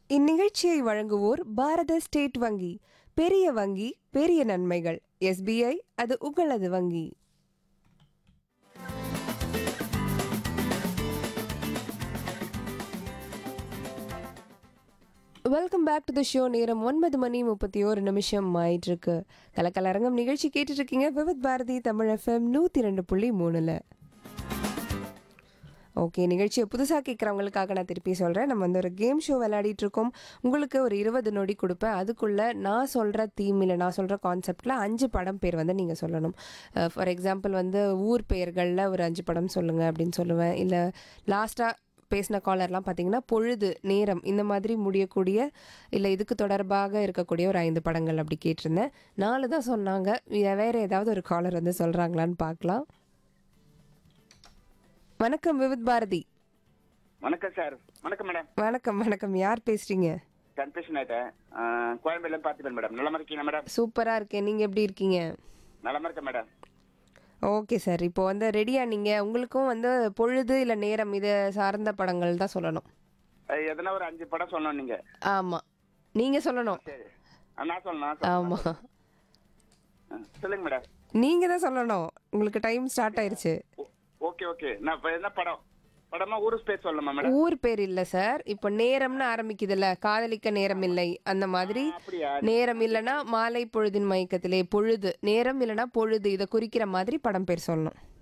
இந்நிகழ்ச்சியை வழங்குவோர் பாரத ஸ்டேட் வங்கி பெரிய வங்கி பெரிய நன்மைகள் எஸ்பிஐ அது உங்களது வங்கி welcome back to the show நேரம் ஒன்பது மணி முப்பத்தி ஒரு நிமிஷம் ஆயிட்டிருக்கு கலக்கலரங்கம் நிகழ்ச்சி கேட்டுட்டு இருக்கீங்க விவித் பாரதி தமிழ் எஃப்எம் நூற்றி ரெண்டு புள்ளி மூணில் ஓகே நிகழ்ச்சியை புதுசாக கேட்குறவங்களுக்காக நான் திருப்பி சொல்கிறேன் நம்ம வந்து ஒரு கேம் ஷோ விளையாடிட்டு இருக்கோம் உங்களுக்கு ஒரு இருபது நொடி கொடுப்பேன் அதுக்குள்ளே நான் சொல்கிற தீம் இல்லை நான் சொல்கிற கான்செப்டில் அஞ்சு படம் பேர் வந்து நீங்கள் சொல்லணும் ஃபார் எக்ஸாம்பிள் வந்து ஊர் பெயர்களில் ஒரு அஞ்சு படம் சொல்லுங்கள் அப்படின்னு சொல்லுவேன் இல்லை லாஸ்ட்டாக பேசின காலர்லாம் பார்த்தீங்கன்னா பொழுது நேரம் இந்த மாதிரி முடியக்கூடிய இல்லை இதுக்கு தொடர்பாக இருக்கக்கூடிய ஒரு ஐந்து படங்கள் அப்படி கேட்டிருந்தேன் நாலு தான் சொன்னாங்க வே- வேற ஏதாவது ஒரு காலர் வந்து சொல்கிறாங்களான்னு பார்க்கலாம் வணக்கம் விவித் பாரதி வணக்கம் சார் வணக்கம் மேடம் வணக்கம் வணக்கம் யார் பேசுறீங்க கன்ஃபியூஷன் ஆயிட்டேன் ஆஹ் கோயம்பேடுல பார்த்துப்பேன் மேடம் நலமா இருக்கீங்க மேடம் சூப்பரா இருக்கேன் நீங்க எப்படி இருக்கீங்க நலமா இருக்கேன் மேடம் ஓகே சார் இப்போ வந்து ரெடியா நீங்க உங்களுக்கும் வந்து பொழுது இல்ல நேரம் இது சார்ந்த படங்கள் தான் சொல்லணும் அஹ் எதனா ஒரு அஞ்சு படம் சொன்னோம் நீங்க ஆமா நீங்க சொல்லணும் சரி ஆ, நான் சொல்லணும் நான் சொல்லணும். ஆமா ஆ, சொல்லுங்க மேடம் நீங்க தான் சொல்லணும் உங்களுக்கு டைம் ஸ்டார்ட் ஆயிருச்சு ஓ- ஓகே ஓகே நான் இப்ப என்ன படம் படமா ஊரு பேர் சொல்லணுமா மேடம் ஊர் பேர் இல்ல சார் இப்போ நேரம்னு ஆரம்பிக்குதுல்ல காதலிக்க நேரம் இல்லை அந்த மாதிரி அப்படியா நேரம் இல்லனா மாலை பொழுதின் மயக்கத்திலே பொழுது நேரம் இல்லனா பொழுது இதை குறிக்கிற மாதிரி படம் பேர் சொல்லணும்